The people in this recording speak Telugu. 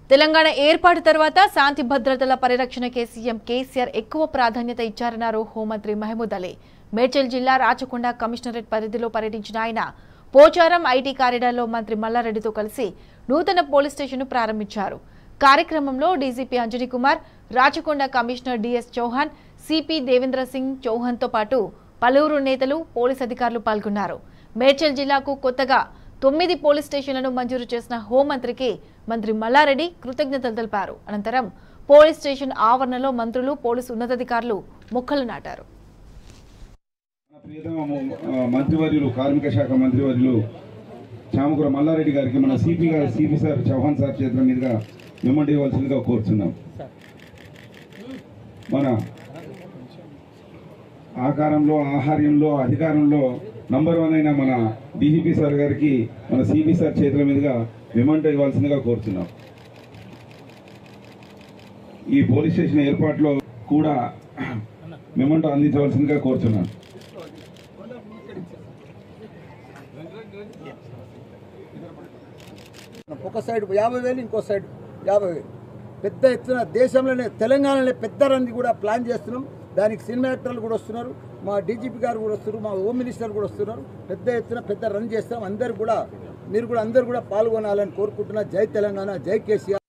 తెలంగాణ ఏర్పాటు తర్వాత శాంతి భద్రతల పరిరక్షణకే సీఎం కేసీఆర్ ఎక్కువ ప్రాధాన్యత ఇచ్చారన్నారు హోంమంత్రి మహమూద్ అలీ మేడ్చల్ జిల్లా రాచకొండ కమిషనరేట్ పరిధిలో పర్యటించిన ఆయన పోచారం ఐటీ కారిడార్లో మంత్రి మల్లారెడ్డితో కలిసి నూతన పోలీస్ స్టేషన్ను ప్రారంభించారు కార్యక్రమంలో DGP Anjani Kumar Rachakonda commissioner DS Chauhan CP Devendra Singh చౌహాన్తో పాటు పలువురు నేతలు పోలీస్ అధికారులు పాల్గొన్నారు మేడ్చల్ జిల్లాకు కొత్తగా తొమ్మిది పోలీస్ స్టేషన్లను మంజూరు చేసిన హోంమంత్రికి మంత్రి మల్లారెడ్డి కృతజ్ఞతలు తెలిపారు అనంతరం పోలీస్ స్టేషన్ ఆవరణలో మంత్రులు పోలీసు ఉన్నతాధికారులు మొక్కలు నాటారు మన ప్రియతమ ము- ఆ, మంత్రివర్యులు కార్మిక శాఖ మంత్రివర్యులు చామకుర మల్లారెడ్డి గారికి మన సిపి గారు సిపి సార్ చౌహాన్ సార్ చేతుల మీదుగా మిమ్మల్ని ఇవ్వాల్సిందిగా కోరుతున్నాం మన ఆకారంలో ఆహార్యంలో అధికారంలో నంబర్ వన్ అయిన మన డీజీపీ సార్ గారికి మన సిపి సార్ చేతుల మీదుగా విమంట ఇవ్వాల్సిందిగా కోరుతున్నాం ఈ పోలీస్ స్టేషన్ ఏర్పాటులో కూడా మిమంట అందించవలసిందిగా కోరుతున్నాను ఒక సైడ్ యాభై వేలు ఇంకో సైడ్ యాభై వేలు పెద్ద ఎత్తున దేశంలోనే తెలంగాణలో పెద్ద రంది కూడా ప్లాన్ చేస్తున్నాం దానికి సినిమా యాక్టర్లు కూడా వస్తున్నారు మా డీజీపీ గారు కూడా వస్తున్నారు మా హోమ్ మినిస్టర్ కూడా వస్తున్నారు పెద్ద ఎత్తున పెద్ద రన్ చేస్తాం అందరు కూడా మీరు కూడా అందరు కూడా పాల్గొనాలని కోరుకుంటున్నా జై తెలంగాణ జై కేసీఆర్